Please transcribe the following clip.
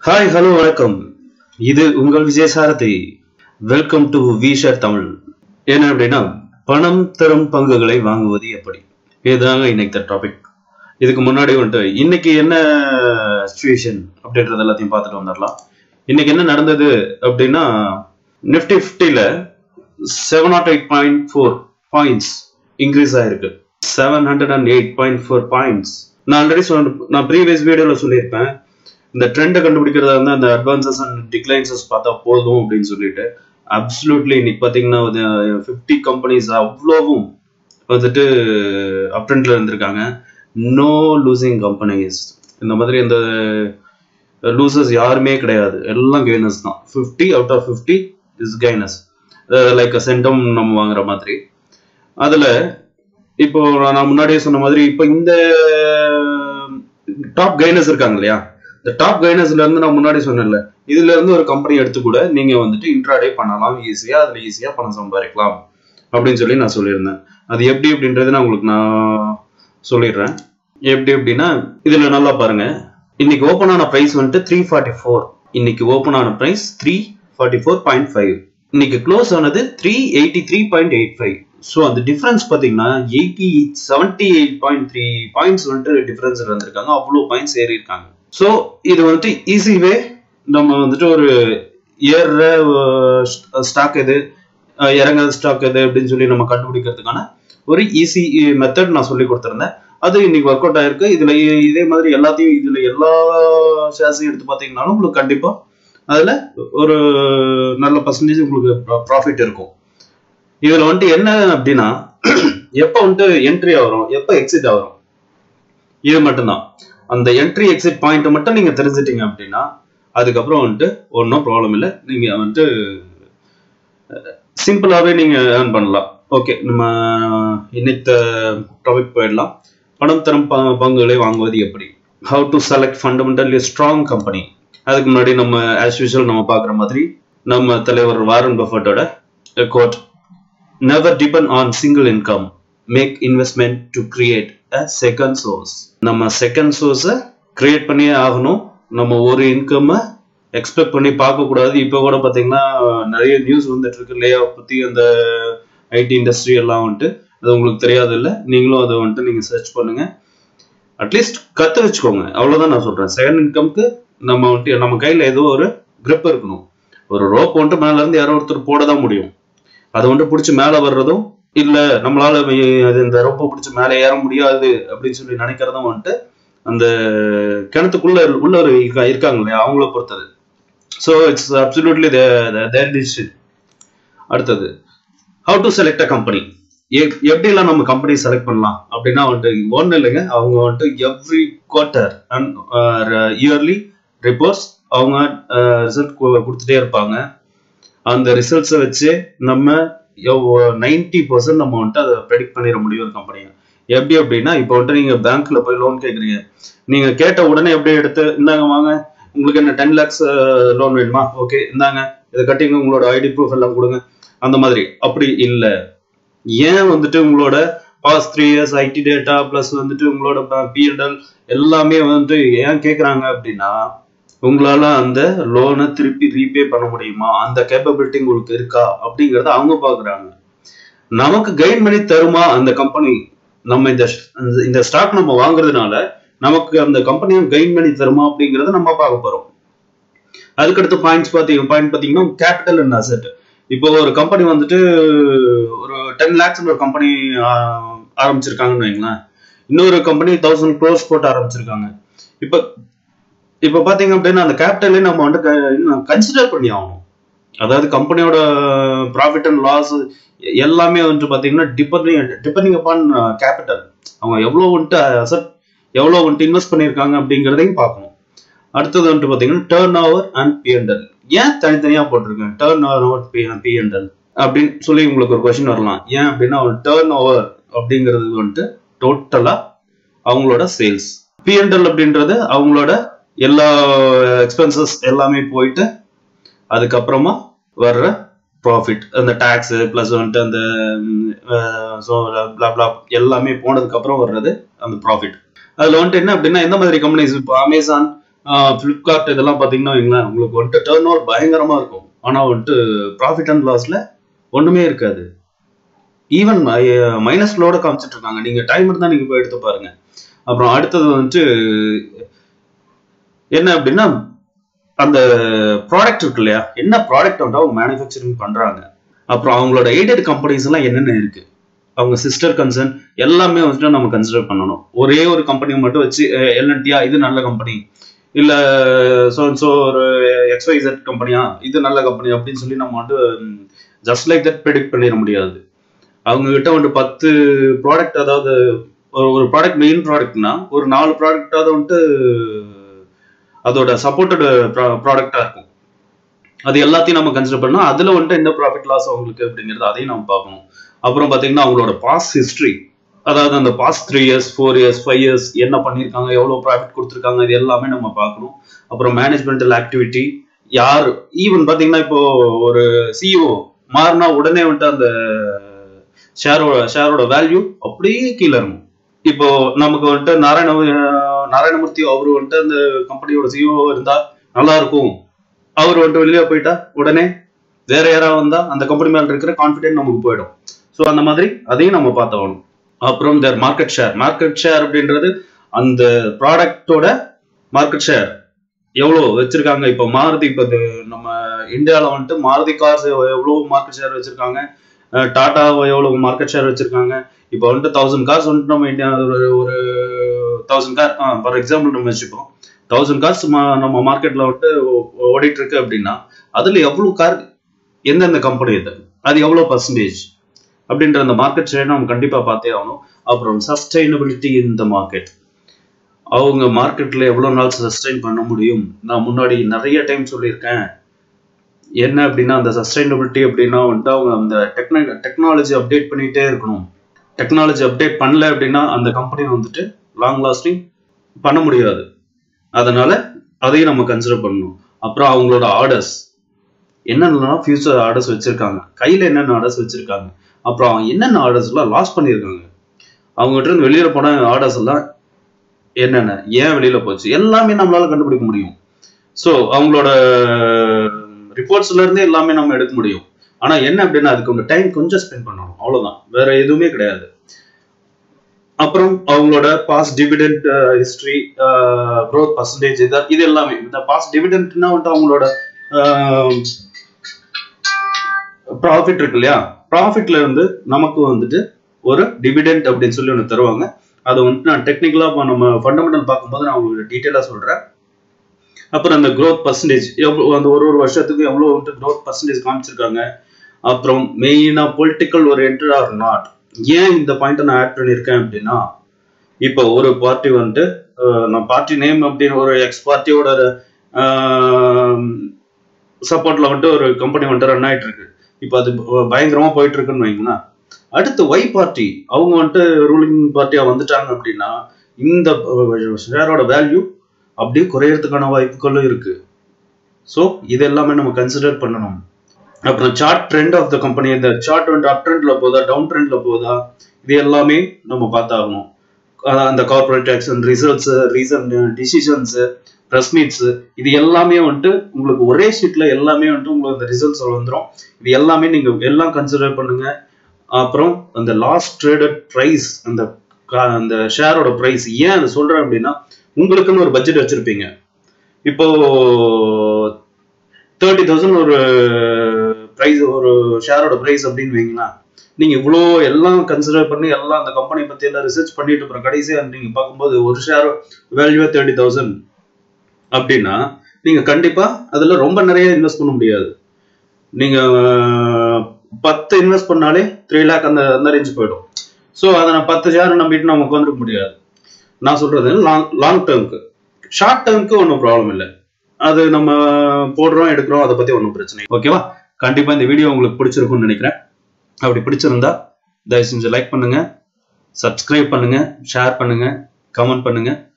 hi hello வணக்கம் இது உங்கள் விஜய் சாரதி வெல்கம் டு விஷர் தமிழ் என்ன அப்படின்னா பணம் தரும் பங்குகளை வாங்குவது எப்படி இதுதாங்க இன்னைக்கு டாபிக் இதுக்கு முன்னாடி வந்துட்டு இன்னைக்கு என்ன சுச்சுவேஷன் அப்படின்றது எல்லாத்தையும் பார்த்துட்டு வந்துடலாம் இன்னைக்கு என்ன நடந்தது அப்படின்னா நிஃப்டி ஃபிஃப்டியில் seven naught eight point four points increase ஆயிருக்கு seven hundred and eight point four points நான் ஆல்ரெடி சொன்ன நான் ப்ரீவியஸ் வீடியோவில் சொல்லியிருப்பேன் இந்த ட்ரெண்டை கண்டுபிடிக்கிறதா இருந்தால் அந்த அட்வான்சஸ் அண்ட் டிக்ளைன்சஸ் பார்த்தா போதும் அப்படின்னு சொல்லிட்டு அப்சல்யூட்லி இன்னைக்கு பார்த்தீங்கன்னா ஃபிஃப்டி கம்பெனிஸ் அவ்வளோவும் வந்துட்டு அப் ட்ரெண்டில் இருந்திருக்காங்க நோ லூசிங் கம்பெனிஸ் இந்த மாதிரி இந்த லூசர்ஸ் யாருமே கிடையாது எல்லாம் கெய்னர்ஸ் தான் fifty out of fifty is gainers like centum நம்ம வாங்குற மாதிரி அதில் இப்போ நான் முன்னாடியே சொன்ன மாதிரி இப்போ இந்த டாப் கைனர்ஸ் இருக்காங்க இல்லையா இந்த டாப் கைனர்ஸ்ல இருந்து நான் முன்னாடி சொன்னேன்ல இதுல இருந்து ஒரு கம்பெனி எடுத்து கூட நீங்க வந்துட்டு இன்ட்ராடே பண்ணலாம் ஈஸியா அதுல ஈஸியா பணம் சம்பாதிக்கலாம் அப்படின்னு சொல்லி நான் சொல்லியிருந்தேன் அது எப்படி அப்படின்றது நான் உங்களுக்கு நான் சொல்லிடுறேன் எப்படி அப்படின்னா இதுல நல்லா பாருங்க இன்னைக்கு ஓப்பன் ஆன பிரைஸ் வந்துட்டு த்ரீ ஃபார்ட்டி ஃபோர் இன்னைக்கு ஓப்பன் ஆன price three forty four point five இன்னைக்கு க்ளோஸ் ஆனது three eighty three point eight five so அந்த டிஃபரன்ஸ் பார்த்தீங்கன்னா eighty seventy eight point three points வந்துட்டு டிஃபரன்ஸ் இருந்திருக்காங்க அவ்வளோ பாயிண்ட்ஸ் ஏறி இருக்காங்க ஸோ இது வந்துட்டு ஈஸி வே நம்ம வந்துட்டு ஒரு ஏறுற ஸ்டாக் எது இறங்காத ஸ்டாக் எது அப்படின்னு சொல்லி நம்ம கண்டுபிடிக்கிறதுக்கான ஒரு ஈஸி மெத்தட் நான் சொல்லி கொடுத்துருந்தேன் அது இன்னைக்கு ஒர்க் அவுட் ஆயிருக்கு இதுல இதே மாதிரி எல்லாத்தையும் இதுல எல்லா ஷேர்ஸையும் எடுத்து பார்த்தீங்கன்னாலும் உங்களுக்கு கண்டிப்பா அதுல ஒரு நல்ல பர்சன்டேஜ் உங்களுக்கு ப்ராஃபிட் இருக்கும் இதுல வந்துட்டு என்ன அப்படின்னா எப்போ வந்துட்டு என்ட்ரி ஆகிறோம் எப்போ எக்ஸிட் ஆகிறோம் இது மட்டும்தான் அந்த என்ட்ரி எக்ஸிட் பாயிண்ட் மட்டும் நீங்க தெரிஞ்சிட்டீங்க அப்படின்னா அதுக்கப்புறம் வந்துட்டு ஒன்றும் ப்ராப்ளம் இல்லை நீங்க வந்துட்டு சிம்பிளாகவே நீங்க ஏர்ன் பண்ணலாம் ஓகே நம்ம இன்னைக்கு டாபிக் போயிடலாம் பணம் தரும் பங்குகளை வாங்குவது எப்படி how to select fundamentally strong company அதுக்கு முன்னாடி நம்ம ஆஸ் யூஷுவல் நம்ம பார்க்குற மாதிரி நம்ம தலைவர் வாரன் பஃபட்டோட quote never depend on single income make investment to create a second source நம்ம செகண்ட் சோர்ஸை கிரியேட் பண்ணியே ஆகணும் நம்ம ஒரு இன்கம்மை எக்ஸ்பெக்ட் பண்ணி பார்க்கக்கூடாது இப்போ கூட பார்த்தீங்கன்னா நிறைய நியூஸ் வந்துட்டு இருக்கு லே ஆஃப் பற்றி அந்த ஐடி இண்டஸ்ட்ரி எல்லாம் வந்துட்டு அது உங்களுக்கு தெரியாது இல்லை நீங்களும் அதை வந்துட்டு நீங்கள் சர்ச் பண்ணுங்க அட்லீஸ்ட் கற்று வச்சுக்கோங்க அவ்வளோதான் நான் சொல்கிறேன் செகண்ட் இன்கம்க்கு நம்ம வந்துட்டு நம்ம கையில் ஏதோ ஒரு grip இருக்கணும் ஒரு ரோப் வந்துட்டு மேல இருந்து யாரோ ஒருத்தர் போட தான் முடியும் அதை வந்துட்டு பிடிச்சி மேலே வர்றதும் இல்ல நம்மளால அது இந்த ரோப்பை பிடிச்சி மேலே ஏற முடியாது அப்படின்னு சொல்லி நினைக்கிறதும் வந்துட்டு அந்த கிணத்துக்குள்ள உள்ள ஒரு இருக்கா- இருக்காங்க இல்லையா அவங்கள பொறுத்தது so it's absolutely their decision அடுத்தது how to select a company எப்படிலாம் நம்ம கம்பெனி செலக்ட் பண்ணலாம் அப்படின்னா வந்துட்டு ஒன்றும் இல்லைங்க அவங்க வந்துட்டு every quarter and yearly reports அவங்க ரிசல்ட் கொடுத்துட்டே இருப்பாங்க அந்த ரிசல்ட்ஸை வச்சு நம்ம நைன்டி பர்சன்ட் நம்ம வந்துட்டு அதை ப்ரெடிக்ட் பண்ணிட முடியும் ஒரு கம்பெனியை எப்படி அப்படின்னா இப்போ வந்துட்டு நீங்க பேங்க்ல போய் லோன் கேட்குறீங்க நீங்க கேட்ட உடனே எப்படி எடுத்து இந்தாங்க வாங்க உங்களுக்கு என்ன டென் லேக்ஸ் லோன் வேணுமா ஓகே இந்தாங்க இதை கட்டிங்க உங்களோட ஐடி ப்ரூஃப் எல்லாம் கொடுங்க அந்த மாதிரி அப்படி இல்லை ஏன் வந்துட்டு உங்களோட past three years IT data plus வந்துட்டு உங்களோட பிஎன்எல் எல்லாமே வந்துட்டு ஏன் கேட்குறாங்க அப்படின்னா உங்களால அந்த லோனை திருப்பி ரீபே பண்ண முடியுமா அந்த கேப்பபிலிட்டி உங்களுக்கு இருக்கா அப்படிங்கறத அவங்க பாக்குறாங்க நமக்கு கைட் பண்ணி தருமா அந்த கம்பெனி நம்ம இந்த இந்த- இந்த ஸ்டாக் நம்ம வாங்குறதுனால நமக்கு அந்த கம்பெனியும் கைட் பண்ணி தருமா அப்படிங்கறத நம்ம பார்க்க போறோம் அதுக்கடுத்த பாயிண்ட்ஸ் பாத்தீங்க பாயிண்ட் பாத்தீங்கன்னா கேபிட்டல் அண்ட் அசெட் இப்போ ஒரு கம்பெனி வந்துட்டு ஒரு டென் லேக்ஸ் ஒரு கம்பெனி ஆரம்பிச்சிருக்காங்கன்னு வைங்களேன் இன்னொரு கம்பெனி தௌசண்ட் க்ரோஸ் போட்டு ஆரம்பிச்சிருக்காங்க இப்போ இப்போ பாத்தீங்க அப்படின்னா அந்த கேபிட்டலே நம்ம வந்து கன்சிடர் பண்ணி ஆகணும் அதாவது கம்பெனியோட ப்ராஃபிட் அண்ட் லாஸ் எல்லாமே வந்துட்டு பாத்தீங்கன்னா டிபெண்டிங் டிபெண்டிங் அப்பான் கேபிட்டல் அவங்க எவ்வளோ வந்துட்டு அசட் எவ்வளோ வந்துட்டு இன்வெஸ்ட் பண்ணியிருக்காங்க அப்படிங்கிறதையும் பார்க்கணும் அடுத்தது வந்துட்டு பாத்தீங்கன்னா டேர்ன் ஓவர் அண்ட் பிஎன்எல் ஏன் தனித்தனியா போட்டிருக்கேன் டேர்ன் ஓவர் பிஎன்எல் அப்படின்னு சொல்லி உங்களுக்கு ஒரு கொஸ்டின் வரலாம் ஏன் அப்படின்னா டேர்ன் ஓவர் அப்படிங்கிறது வந்துட்டு டோட்டலா அவங்களோட சேல்ஸ் பிஎன்எல் அப்படின்றது அவங்களோட எல்லா எக்ஸ்பென்சஸ் எல்லாமே போயிட்டு அதுக்கப்புறமா வர்ற ப்ராஃபிட் அந்த டேக்ஸ் ப்ளஸ் வந்துட்டு அந்த ஸோ எல்லாமே போனதுக்கு அப்புறம் வர்றது அந்த ப்ராஃபிட் அதுல வந்துட்டு என்ன அப்படின்னா எந்த மாதிரி கம்பெனிஸ் இப்போ அமேசான் ஃப்ளிப்கார்ட் இதெல்லாம் பார்த்தீங்கன்னா வைங்களேன் உங்களுக்கு வந்துட்டு டேர்ன் ஓவர் பயங்கரமா இருக்கும் ஆனால் வந்துட்டு ப்ராஃபிட் அண்ட் லாஸ்ல ஒண்ணுமே இருக்காது ஈவன் மைனஸ்லோட காமிச்சிட்டு இருக்காங்க நீங்க டைம் இருந்தா நீங்க போய் எடுத்து பாருங்க அப்புறம் அடுத்தது வந்துட்டு என்ன அப்படின்னா அந்த ப்ராடக்ட் இருக்கு இல்லையா என்ன ப்ராடக்ட் வந்து அவங்க மேனுஃபேக்சரிங் பண்றாங்க அப்புறம் அவங்களோட எய்டட் கம்பெனிஸ் எல்லாம் என்னென்ன இருக்கு அவங்க சிஸ்டர் கன்சர்ன் எல்லாமே வந்துட்டு நம்ம கன்சிடர் பண்ணணும் ஒரே ஒரு கம்பெனி மட்டும் வச்சு எல்என்டியா இது நல்ல கம்பெனி இல்ல ஸோ ஸோ ஒரு எக்ஸ்வைசட் கம்பெனியா இது நல்ல கம்பெனி அப்படின்னு சொல்லி நம்ம வந்து ஜஸ்ட் லைக் தட் ப்ரெடிக்ட் பண்ணிட முடியாது அவங்க கிட்ட வந்து பத்து ப்ராடக்ட் அதாவது ஒரு ஒரு ப்ராடக்ட் மெயின் ப்ராடக்ட்னா ஒரு நாலு ப்ராடக்டாவது வந்துட்டு அதோட சப்போர்ட்டட் ப்ராடக்டா இருக்கும் அது எல்லாத்தையும் நம்ம கன்சிடர் பண்ணா அதுல வந்துட்டு என்ன ப்ராஃபிட் லாஸ் அவங்களுக்கு அப்படிங்கிறது அதையும் நம்ம பார்க்கணும் அப்புறம் பாத்தீங்கன்னா அவங்களோட பாஸ்ட் ஹிஸ்டரி அதாவது அந்த past three years four years five years என்ன பண்ணியிருக்காங்க எவ்வளோ ப்ராஃபிட் கொடுத்துருக்காங்க இது எல்லாமே நம்ம பார்க்கணும் அப்புறம் மேனேஜ்மெண்டல் ஆக்டிவிட்டி யார் ஈவன் பார்த்தீங்கன்னா இப்போ ஒரு சிஇஓ மாறினா உடனே வந்துட்டு அந்த ஷேரோட ஷேரோட வேல்யூ அப்படியே கீழே இருக்கும் இப்போ நமக்கு வந்துட்டு நாராயண நாராயணமூர்த்தி அவரு வந்துட்டு அந்த கம்பெனியோட சிஇஓ இருந்தா நல்லா இருக்கும் அவர் வந்துட்டு வெளியே போயிட்டா உடனே வேற யாராவது வந்தா அந்த கம்பெனி மேல இருக்கிற கான்ஃபிடென்ட் நமக்கு போயிடும் ஸோ அந்த மாதிரி அதையும் நம்ம பார்த்தாகணும் அப்புறம் their market share market share அப்படின்றது அந்த ப்ராடக்டோட மார்க்கெட் ஷேர் எவ்வளோ வச்சிருக்காங்க இப்போ மாருதி இப்போ நம்ம இந்தியாவில் வந்துட்டு மாருதி கார்ஸ் எவ்வளோ மார்க்கெட் ஷேர் வச்சிருக்காங்க டாடா எவ்வளோ மார்க்கெட் ஷேர் வச்சிருக்காங்க இப்போ வந்துட்டு தௌசண்ட் கார்ஸ் வந்துட்டு நம்ம இந்தியா ஒரு ஒரு தௌசண்ட் கார் ஃபார் எக்ஸாம்பிள் நம்ம வச்சுப்போம் தௌசண்ட் கார்ஸ் நம்ம மார்க்கெட்ல வந்துட்டு ஓடிட்டு இருக்கு அப்படின்னா அதுல எவ்வளவு கார் எந்தெந்த கம்பெனி இது அது எவ்வளவு பர்சன்டேஜ் அப்படின்ற அந்த மார்க்கெட் ஷேர் நம்ம கண்டிப்பா பார்த்தே ஆகணும் அப்புறம் சஸ்டைனபிலிட்டி இன் த மார்க்கெட் அவங்க மார்க்கெட்ல எவ்வளவு நாள் சஸ்டைன் பண்ண முடியும் நான் முன்னாடி நிறைய டைம் சொல்லியிருக்கேன் என்ன அப்படின்னா அந்த சஸ்டைனபிலிட்டி அப்படின்னா வந்துட்டு அவங்க அந்த டெக்னா டெக்னாலஜி அப்டேட் பண்ணிட்டே இருக்கணும் டெக்னாலஜி அப்டேட் பண்ணல அப்படின்னா அந்த கம்பெனி வந்துட்டு லாங் லாஸ்டிங் பண்ண முடியாது அதனால அதையும் நம்ம கன்சிடர் பண்ணணும் அப்புறம் அவங்களோட ஆர்டர்ஸ் என்னென்னலாம் ஃபியூச்சர் ஆர்டர்ஸ் வச்சிருக்காங்க கையில என்னென்ன ஆர்டர்ஸ் வச்சிருக்காங்க அப்புறம் என்னென்ன ஆர்டர்ஸ் எல்லாம் லாஸ் பண்ணியிருக்காங்க அவங்ககிட்ட இருந்து வெளியில போன ஆர்டர்ஸ் எல்லாம் என்னென்ன ஏன் வெளியில போச்சு எல்லாமே நம்மளால கண்டுபிடிக்க முடியும் ஸோ அவங்களோட ரிப்போர்ட்ஸ்ல இருந்தே எல்லாமே நம்ம எடுக்க முடியும் ஆனா என்ன அப்படின்னா அதுக்கு உங்க டைம் கொஞ்சம் ஸ்பெண்ட் பண்ணணும் அவ்வளவுதான் வேற எதுவுமே கிடையாது அப்புறம் அவங்களோட past dividend history growth percentage இது இது எல்லாமே இந்த பாஸ் டிவிடெண்ட்னா வந்துட்டு அவங்களோட ப்ராஃபிட் இருக்கு இல்லையா ப்ராஃபிட்ல இருந்து நமக்கு வந்துட்டு ஒரு டிவிடெண்ட் அப்படின்னு சொல்லி ஒன்று தருவாங்க அதை வந்துட்டு நான் டெக்னிக்கலாக நம்ம ஃபண்டமெண்டல் பார்க்கும்போது நான் உங்களுக்கு டீட்டெயிலாக சொல்கிறேன் அப்புறம் அந்த க்ரோத் பர்சன்டேஜ் எவ்வளோ அந்த ஒரு ஒரு வருஷத்துக்கு எவ்வளோ வந்துட்டு க்ரோத் பர்சன்டேஜ் காமிச்சிருக்காங்க அப்புறம் மெயினாக பொலிட்டிக்கல் ஓரியன்ட் ஆர் நாட் ஏன் இந்த பாயிண்ட்டை நான் ஆட் பண்ணியிருக்கேன் அப்படின்னா இப்போ ஒரு பார்ட்டி வந்துட்டு நான் பார்ட்டி நேம் அப்படின்னு ஒரு எக்ஸ் பார்ட்டியோட சப்போர்ட்ல வந்துட்டு ஒரு கம்பெனி வந்துட்டு ரன் ஆயிட்டு இருக்கு இப்போ அது பயங்கரமா போயிட்டு இருக்குன்னு வைங்களேன் அடுத்து ஒய் பார்ட்டி அவங்க வந்துட்டு ரூலிங் பார்ட்டியா வந்துட்டாங்க அப்படின்னா இந்த ஷேரோட வேல்யூ அப்படியே குறையறதுக்கான வாய்ப்புகளும் இருக்கு ஸோ இது எல்லாமே நம்ம கன்சிடர் பண்ணணும் அப்புறம் chart trend of the company இந்த சார்ட் வந்து அப் ட்ரெண்ட்ல போதா டவுன் ட்ரெண்ட்ல போதா இது எல்லாமே நம்ம பார்த்தாகணும் அந்த corporate action results reason decisions press meets இது எல்லாமே வந்துட்டு உங்களுக்கு ஒரே ஷீட்ல எல்லாமே வந்துட்டு உங்களுக்கு அந்த ரிசல்ட்ஸ் வந்துடும் இது எல்லாமே நீங்க எல்லாம் கன்சிடர் பண்ணுங்க அப்புறம் அந்த லாஸ்ட் ட்ரேடட் ப்ரைஸ் அந்த அந்த ஷேரோட ப்ரைஸ் ஏன் அதை சொல்றேன் அப்படின்னா உங்களுக்குன்னு ஒரு பட்ஜெட் வச்சிருப்பீங்க இப்போ தேர்ட்டி தௌசண்ட் ஒரு ப்ரைஸ் ஒரு ஷேரோட ப்ரைஸ் அப்படின்னு வைங்களா நீங்க இவ்வளோ எல்லாம் கன்சிடர் பண்ணி எல்லாம் அந்த கம்பெனி பத்தி எல்லாம் ரிசர்ச் பண்ணிட்டு அப்புறம் கடைசியாக நீங்க பார்க்கும்போது ஒரு ஷேர் வேல்யூவே தேர்ட்டி தௌசண்ட் அப்படின்னா நீங்க கண்டிப்பா அதுல ரொம்ப நிறைய இன்வெஸ்ட் பண்ண முடியாது நீங்க பத்து இன்வெஸ்ட் பண்ணாலே த்ரீ லேக் அந்த அந்த ரேஞ்ச் போயிடும் ஸோ அதை நான் பத்து ஷேர் நம்பிட்டு நமக்கு வந்துட முடியாது நான் சொல்றது லாங் லாங் டேர்ம்க்கு ஷார்ட் டேர்ம்க்கு ஒன்றும் ப்ராப்ளம் இல்லை அது நம்ம போடுறோம் எடுக்கிறோம் அதை பத்தி ஒன்றும் பிரச்சனை ஓகேவா கண்டிப்பா இந்த வீடியோ உங்களுக்கு பிடிச்சிருக்கும்னு நினைக்கிறேன் அப்படி பிடிச்சிருந்தா தயவு செஞ்சு லைக் பண்ணுங்க சப்ஸ்கிரைப் பண்ணுங்க ஷேர் பண்ணுங்க கமெண்ட் பண்ணுங்க